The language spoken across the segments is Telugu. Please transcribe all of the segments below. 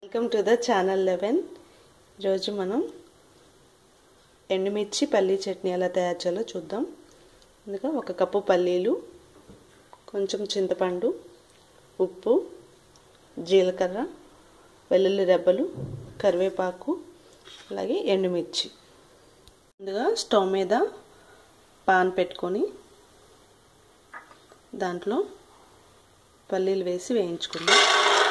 Welcome to the channel eleven ఈరోజు మనం ఎండుమిర్చి పల్లీ చట్నీ ఎలా తయారు చేయాలో చూద్దాం ముందుగా ఒక కప్పు పల్లీలు కొంచెం చింతపండు ఉప్పు జీలకర్ర వెల్లుల్లి రెబ్బలు కరివేపాకు అలాగే ఎండుమిర్చి ముందుగా స్టవ్ మీద పాన్ పెట్టుకొని దాంట్లో పల్లీలు వేసి వేయించుకుందాం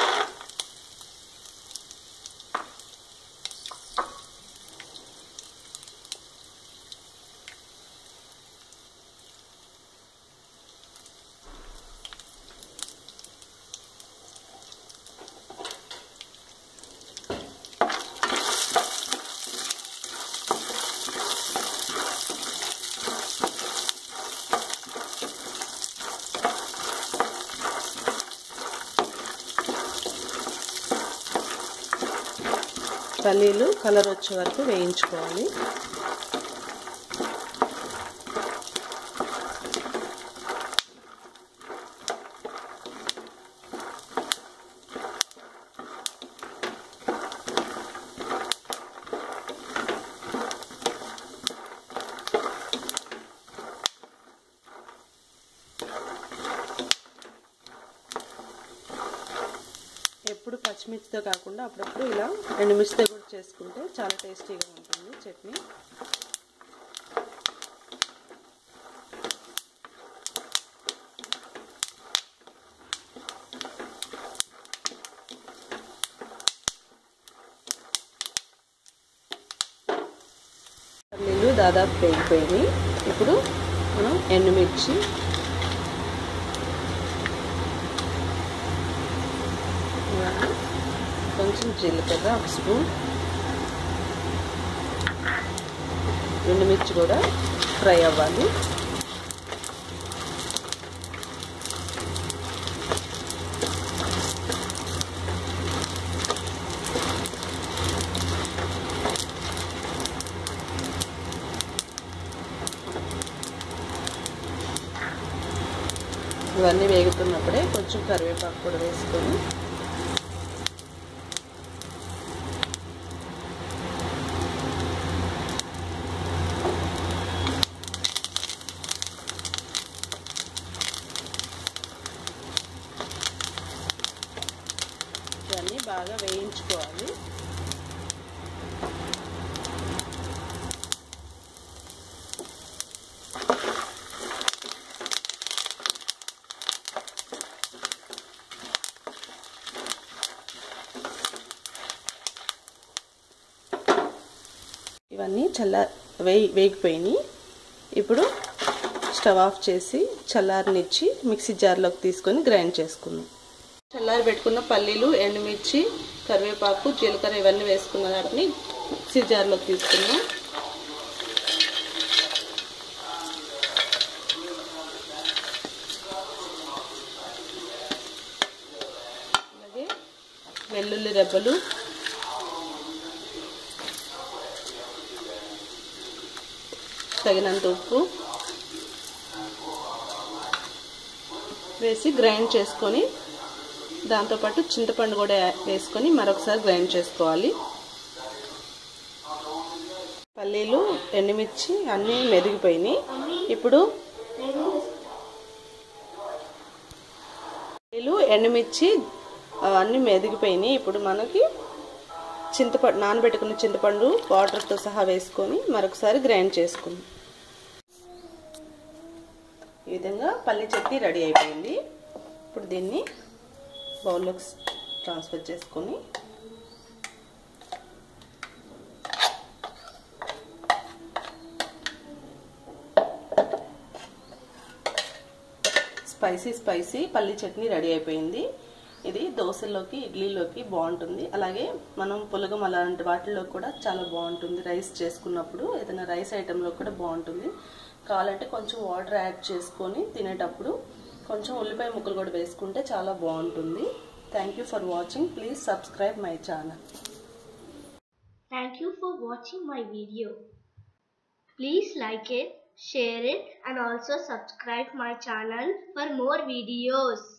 పల్లీలు కలర్ వచ్చే వరకు వేయించుకోవాలి ఎప్పుడు పచ్చిమిర్చితో కాకుండా అప్పుడప్పుడు ఇలా ఎండుమిర్చితో కూడా చేసుకుంటే చాలా టేస్టీగా ఉంటుంది చట్నీ పల్లీలు దాదాపు వేగిపోయినాయి ఇప్పుడు మనం ఎండుమిర్చి కొంచెం జీలకర్ర ఒక స్పూన్ ఎండుమిర్చి కూడా ఫ్రై అవ్వాలి ఇవన్నీ వేగుతున్నప్పుడే కొంచెం కరివేపాకు కూడా వేసుకొని ఇవన్నీ బాగా వేయించుకోవాలి ఇవన్నీ చల్ల వేయి వేగిపోయినాయి ఇప్పుడు స్టవ్ ఆఫ్ చేసి చల్లారనిచ్చి మిక్సీ జార్లోకి తీసుకొని గ్రైండ్ చేసుకుందాం చల్లారి పెట్టుకున్న పల్లీలు ఎండుమిర్చి కరివేపాకు జీలకర్ర ఇవన్నీ వేసుకున్న వాటిని మిక్సీ జార్లోకి తీసుకున్నాం అలాగే వెల్లుల్లి రెబ్బలు తగినంత ఉప్పు వేసి గ్రైండ్ చేసుకొని దాంతోపాటు చింతపండు కూడా వేసుకొని మరొకసారి గ్రైండ్ చేసుకోవాలి పల్లీలు ఎండుమిర్చి అన్నీ మెదిగిపోయినాయి ఇప్పుడు పల్లీలు ఎండుమిర్చి అన్నీ మెదిగిపోయినాయి ఇప్పుడు మనకి చింతపండు నానబెట్టుకున్న చింతపండు వాటర్తో సహా వేసుకొని మరొకసారి గ్రైండ్ చేసుకుందాం ఈ విధంగా పల్లి చట్నీ రెడీ అయిపోయింది ఇప్పుడు దీన్ని బౌల్లోకి ట్రాన్స్ఫర్ చేసుకొని స్పైసీ స్పైసీ పల్లి చట్నీ రెడీ అయిపోయింది ఇది దోశల్లోకి ఇడ్లీలోకి బాగుంటుంది అలాగే మనం పులగం అలాంటి వాటిల్లో కూడా చాలా బాగుంటుంది రైస్ చేసుకున్నప్పుడు ఏదైనా రైస్ ఐటెంలో కూడా బాగుంటుంది కావాలంటే కొంచెం వాటర్ యాడ్ చేసుకొని తినేటప్పుడు కొంచెం ఉల్లిపాయ ముక్కలు కూడా వేసుకుంటే చాలా బాగుంటుంది thank you for watching please subscribe my channel Thank you for watching my video. Please like it, share it and also subscribe my channel for more videos.